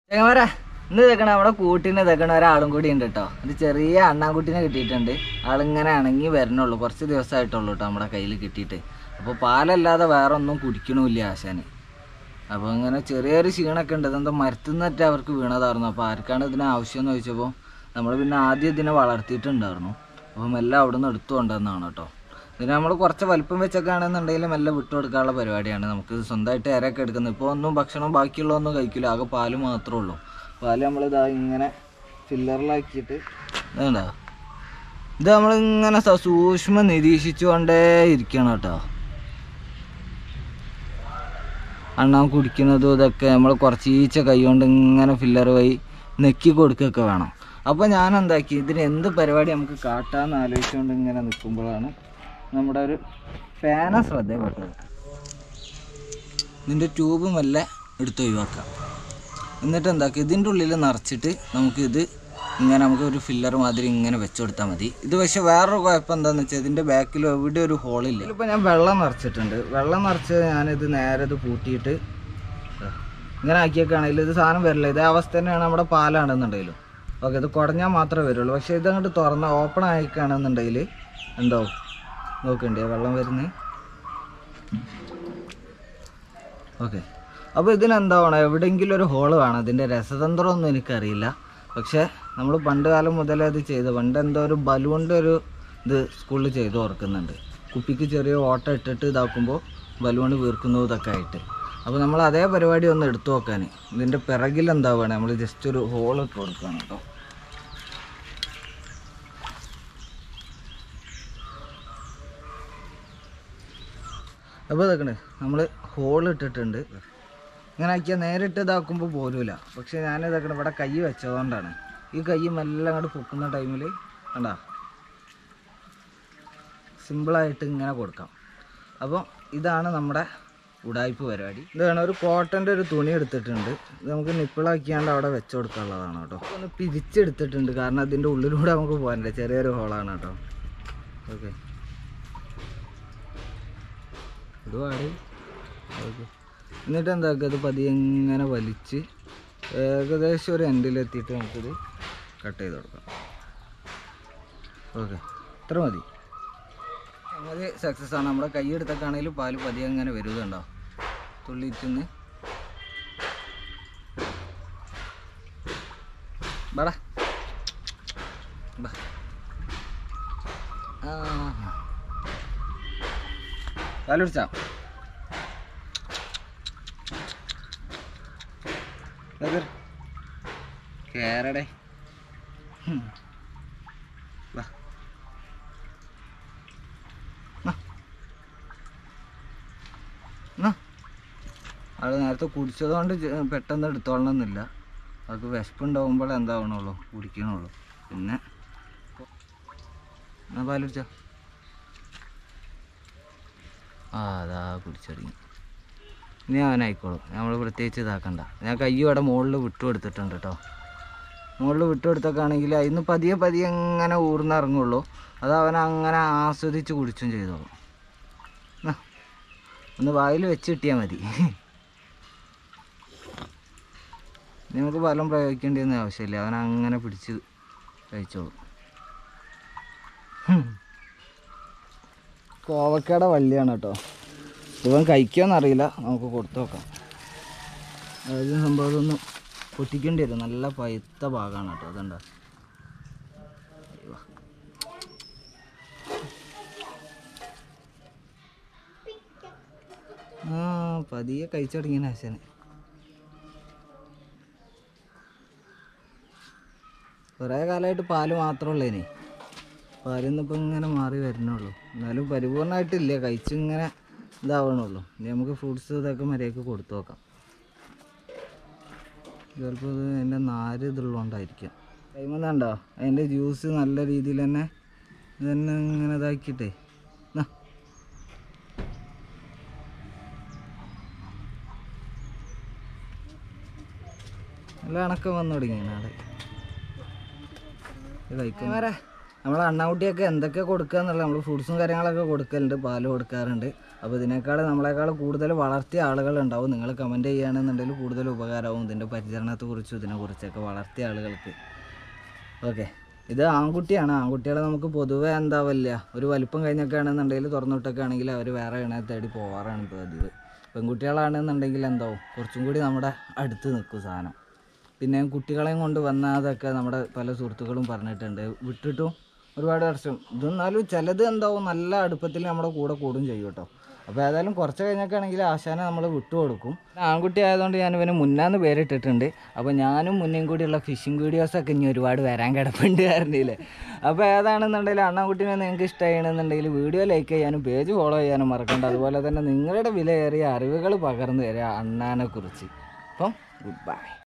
ചെങ്ങന്മാരെ ഇന്ന് ഇതൊക്കെ നമ്മുടെ കൂട്ടിന് ഇതൊക്കെ ഒരാളും കൂടി ഉണ്ട് കേട്ടോ ഒരു ചെറിയ അണ്ണാൻകുട്ടീനെ കിട്ടിയിട്ടുണ്ട് ആളിങ്ങനെ ഇണങ്ങി വരണുള്ളൂ കുറച്ച് ദിവസമായിട്ടുള്ളൂ കേട്ടോ നമ്മുടെ കയ്യിൽ കിട്ടിയിട്ട് അപ്പോൾ പാലല്ലാതെ വേറെ ഒന്നും കുടിക്കണമില്ല ആശാന് അപ്പോൾ ഇങ്ങനെ ചെറിയൊരു ക്ഷീണമൊക്കെ ഉണ്ട് ഇതെന്താ മരത്തുനിന്നിട്ട് അവർക്ക് വീണതായിരുന്നു അപ്പോൾ ആർക്കാണ് ഇതിന് ആവശ്യം എന്ന് ചോദിച്ചപ്പോൾ നമ്മൾ പിന്നെ ആദ്യം ഇതിനെ വളർത്തിയിട്ടുണ്ടായിരുന്നു അപ്പം എല്ലാം അവിടെ നിന്ന് എടുത്തു കൊണ്ടുവന്നതാണ് കേട്ടോ ഇതിന് നമ്മൾ കുറച്ച് വലിപ്പം വെച്ചൊക്കെ ആണെന്നുണ്ടെങ്കിൽ മെല്ലെ വിട്ടു കൊടുക്കാനുള്ള പരിപാടിയാണ് നമുക്ക് സ്വന്തമായിട്ട് ഇരയൊക്കെ എടുക്കുന്നത് ഇപ്പോൾ ഒന്നും ഭക്ഷണം ബാക്കിയുള്ളതൊന്നും കഴിക്കില്ല ആകെ പാല് മാത്രമേ ഉള്ളൂ പാല് നമ്മളിതാ ഇങ്ങനെ ഫില്ലറിലാക്കിയിട്ട് ഇതുണ്ടോ ഇത് നമ്മളിങ്ങനെ സ- സൂക്ഷ്മം നിരീക്ഷിച്ചുകൊണ്ടേ ഇരിക്കണം കേട്ടോ അണ്ണാൻ കുടിക്കുന്നതും ഇതൊക്കെ നമ്മൾ കുറച്ച് ഈച്ച കൈ കൊണ്ട് ഇങ്ങനെ ഫില്ലർ വഴി നെക്കി കൊടുക്കുകയൊക്കെ വേണം അപ്പോൾ ഞാൻ എന്താക്കി ഇതിന് എന്ത് പരിപാടി നമുക്ക് കാട്ടാന്ന് ആലോചിച്ചുകൊണ്ട് ഇങ്ങനെ നിൽക്കുമ്പോഴാണ് നമ്മുടെ ഒരു ഫാന ശ്രദ്ധയപ്പെട്ടത് ഇതിൻ്റെ ട്യൂബ് മെല്ലെ എടുത്ത് ഒഴിവാക്കാം എന്നിട്ട് എന്താക്കി ഇതിൻ്റെ ഉള്ളിൽ നിറച്ചിട്ട് നമുക്കിത് ഇങ്ങനെ നമുക്ക് ഒരു ഫില്ലർ മാതിരി ഇങ്ങനെ വെച്ച് കൊടുത്താൽ മതി ഇത് പക്ഷേ വേറൊരു കുഴപ്പം എന്താണെന്ന് വെച്ചാൽ ഇതിൻ്റെ ബാക്കിൽ എവിടെ ഒരു ഹോളില്ല ഇതിലിപ്പോൾ ഞാൻ വെള്ളം നിറച്ചിട്ടുണ്ട് വെള്ളം നിറച്ച് ഞാനിത് നേരെ ഇത് പൂട്ടിയിട്ട് ദാ ഇങ്ങനെ ആക്കിയൊക്കെയാണെങ്കിൽ ഇത് സാധനം വരില്ല ഇതേ അവസ്ഥ തന്നെയാണ് നമ്മുടെ പാലാണെന്നുണ്ടെങ്കിലും ഓക്കെ ഇത് കുടഞ്ഞാൽ മാത്രമേ വരുള്ളൂ പക്ഷേ ഇതങ്ങോട്ട് തുറന്ന ഓപ്പൺ ആയിക്കാണെന്നുണ്ടെങ്കിൽ എന്തോ നോക്കണ്ടേ വെള്ളം വരുന്നത് ഓക്കെ അപ്പോൾ ഇതിനെന്താവണം എവിടെയെങ്കിലും ഒരു ഹോള് വേണം ഇതിൻ്റെ രസതന്ത്രമൊന്നും എനിക്കറിയില്ല പക്ഷേ നമ്മൾ പണ്ട് കാലം മുതലേ അത് ചെയ്ത് പണ്ട് എന്തോ ഒരു ബലൂണിൻ്റെ ഒരു ഇത് സ്കൂളിൽ ചെയ്ത് ഓർക്കുന്നുണ്ട് കുപ്പിക്ക് ചെറിയ ഓട്ട ഇട്ടിട്ട് ഇതാക്കുമ്പോൾ ബലൂൺ വീർക്കുന്നു ഇതൊക്കെ ആയിട്ട് അപ്പോൾ നമ്മൾ അതേ പരിപാടി ഒന്ന് എടുത്തു നോക്കാൻ ഇതിൻ്റെ പിറകിൽ എന്താ വേണം നമ്മൾ ജസ്റ്റ് ഒരു ഹോൾ ഇട്ട് കൊടുക്കണം കേട്ടോ അപ്പോൾ ഇതൊക്കെ നമ്മൾ ഹോൾ ഇട്ടിട്ടുണ്ട് ഇങ്ങനെ ആക്കിയാൽ നേരിട്ട് ഇതാക്കുമ്പോൾ പോരൂല പക്ഷെ ഞാൻ ഇതൊക്കെ ഇവിടെ കൈ വെച്ചതുകൊണ്ടാണ് ഈ കൈ മെല്ലെ അങ്ങോട്ട് പൊക്കുന്ന ടൈമിൽ കണ്ടാ സിമ്പിളായിട്ട് ഇങ്ങനെ കൊടുക്കാം അപ്പോൾ ഇതാണ് നമ്മുടെ ഉടായ്പ പരിപാടി ഇതാണ് ഒരു കോട്ടൻ്റെ ഒരു തുണി എടുത്തിട്ടുണ്ട് ഇത് നമുക്ക് നിപ്പിളാക്കിയാണ്ട് അവിടെ വെച്ച് കൊടുക്കാനുള്ളതാണ് കേട്ടോ ഒന്ന് പിരിച്ചെടുത്തിട്ടുണ്ട് കാരണം അതിൻ്റെ ഉള്ളിലൂടെ നമുക്ക് പോകാനില്ല ചെറിയൊരു ഹോളാണ് കേട്ടോ ഓക്കെ ഇതുപാട് ഓക്കെ എന്നിട്ട് എന്താക്കുക അത് പതിയെ ഇങ്ങനെ വലിച്ച് ഏകദേശം ഒരു എൻഡിലെത്തിയിട്ട് നമുക്കിത് കട്ട് ചെയ്ത് കൊടുക്കാം ഓക്കെ ഇത്ര മതി സംഗതി സക്സസ് ആണ് നമ്മുടെ കൈ എടുത്തൊക്കെയാണെങ്കിലും പാല് പതിയെ അങ്ങനെ വരുന്നുണ്ടോ തുള്ളിയിട്ടിന്ന് ബാടാ ബാ ആ പാല് കുടിച്ചാ കേറടേ ഹും. വാ. നാ. നാ. അത് നേരത്തെ കുടിച്ചതുകൊണ്ട് ജ- പെട്ടെന്ന് എടുത്തോളണമെന്നില്ല അത് വിശപ്പുണ്ടാവുമ്പോൾ എന്താവണുള്ളൂ കുടിക്കണുള്ളൂ പിന്നെ എന്നാ പാല് കുടിച്ചോ ആ അതാ കുടിച്ചൊടുങ്ങി ഇനി അവനായിക്കോളും നമ്മൾ പ്രത്യേകിച്ച് ഇതാക്കണ്ട ഞാൻ കൈ ഇവിടെ മുകളിൽ വിട്ടു കൊടുത്തിട്ടുണ്ട് കേട്ടോ മുകളിൽ വിട്ടു കൊടുത്തൊക്കെയാണെങ്കിൽ അതിന്ന് പതിയെ പതിയെ ഇങ്ങനെ ഊർന്നിറങ്ങുള്ളൂ അത് അവൻ അങ്ങനെ ആസ്വദിച്ച് കുടിച്ചും ചെയ്തോളും എന്നാ, ഒന്ന് വായിൽ വെച്ച് കിട്ടിയാൽ മതി ഇനി നമുക്ക് ബലം പ്രയോഗിക്കേണ്ടിയൊന്നും ആവശ്യമില്ല അവൻ അങ്ങനെ പിടിച്ച് കഴിച്ചോളും ഹും. കോവക്കയുടെ വള്ളിയാണ് കേട്ടോ ഇവൻ കഴിക്കുമെന്നറിയില്ല നമുക്ക് കൊടുത്തു നോക്കാം അതായത് സംഭവം ഇതൊന്ന് പൊട്ടിക്കേണ്ടി വരും നല്ല പഴുത്ത ഭാഗമാണ് കേട്ടോ അതുണ്ടോ ആ പതിയെ കഴിച്ചു തുടങ്ങിയ ആശാന് കുറേ കാലമായിട്ട് പാല് മാത്രമുള്ളേനെ പാലിന്ന് ഇപ്പം ഇങ്ങനെ മാറി വരുന്നുള്ളൂ എന്നാലും പരിപൂർണമായിട്ടില്ല കഴിച്ചിങ്ങനെ ഇതാവണുള്ളൂ ഇനി നമുക്ക് ഫ്രൂട്ട്സ് ഇതൊക്കെ മര്യാദക്ക് കൊടുത്തു നോക്കാം ചിലപ്പോൾ ഇത് അതിൻ്റെ നാര് ഇതുള്ളതുകൊണ്ടായിരിക്കാം കൈമന്നുണ്ടോ അതിൻ്റെ ജ്യൂസ് നല്ല രീതിയിൽ തന്നെ ഇതന്നെ ഇങ്ങനെ ഇതാക്കിയിട്ടേ നാ. നല്ല ഇണക്കം വന്നു തുടങ്ങി നാളെ നമ്മളെ അണ്ണാക്കുട്ടിയൊക്കെ എന്തൊക്കെ കൊടുക്കുക എന്നുള്ള നമ്മൾ ഫ്രൂട്ട്സും കാര്യങ്ങളൊക്കെ കൊടുക്കലുണ്ട് പാല് കൊടുക്കാറുണ്ട് അപ്പോൾ ഇതിനേക്കാൾ നമ്മളെക്കാൾ കൂടുതൽ വളർത്തിയ ആളുകളുണ്ടാവും നിങ്ങൾ കമൻറ്റ് ചെയ്യുകയാണെന്നുണ്ടെങ്കിൽ കൂടുതൽ ഉപകാരമാവും ഇതിൻ്റെ പരിചരണത്തെക്കുറിച്ചും ഇതിനെക്കുറിച്ചൊക്കെ വളർത്തിയ ആളുകൾക്ക് ഓക്കെ ഇത് ആൺകുട്ടിയാണ് ആൺകുട്ടികളെ നമുക്ക് പൊതുവേ എന്താവില്ല ഒരു വലിപ്പം കഴിഞ്ഞൊക്കെ ആണെന്നുണ്ടെങ്കിൽ തുറന്നിട്ടൊക്കെ ആണെങ്കിൽ അവർ വേറെ ഇണയെ തേടി പോകാറാണ് പതിവ് പെൺകുട്ടികളാണെന്നുണ്ടെങ്കിൽ എന്താവും കുറച്ചും കൂടി നമ്മുടെ അടുത്ത് നിൽക്കും സാധനം പിന്നെ കുട്ടികളെയും കൊണ്ട് വന്നാതൊക്കെ നമ്മുടെ പല സുഹൃത്തുക്കളും പറഞ്ഞിട്ടുണ്ട് വിട്ടിട്ടും ഒരുപാട് വർഷം ഇതെന്നാലും ചിലത് എന്താവും നല്ല അടുപ്പത്തിൽ നമ്മുടെ കൂടെ കൂടും ചെയ്യും കേട്ടോ അപ്പോൾ ഏതായാലും കുറച്ച് കഴിഞ്ഞൊക്കെ ആണെങ്കിൽ ആശാനെ നമ്മൾ വിട്ടുകൊടുക്കും ആൺകുട്ടി ആയതുകൊണ്ട് ഞാൻ ഇവന് മുന്നാന്ന് പേരിട്ടിട്ടുണ്ട് അപ്പോൾ ഞാനും മുന്നേയും കൂടിയുള്ള ഫിഷിംഗ് വീഡിയോസൊക്കെ ഇനി ഒരുപാട് വരാൻ കിടപ്പുണ്ട് കാരണില്ലേ അപ്പോൾ ഏതാണെന്നുണ്ടെങ്കിൽ അണ്ണാൻകുട്ടീനെ നിങ്ങൾക്ക് ഇഷ്ടമാണെന്നുണ്ടെങ്കിൽ വീഡിയോ ലൈക്ക് ചെയ്യാനും പേജ് ഫോളോ ചെയ്യാനും മറക്കണ്ട അതുപോലെ തന്നെ നിങ്ങളുടെ വിലയേറിയ അറിവുകൾ പകർന്നു തരിക അണ്ണാനെ കുറിച്ച് അപ്പം ഗുഡ് ബൈ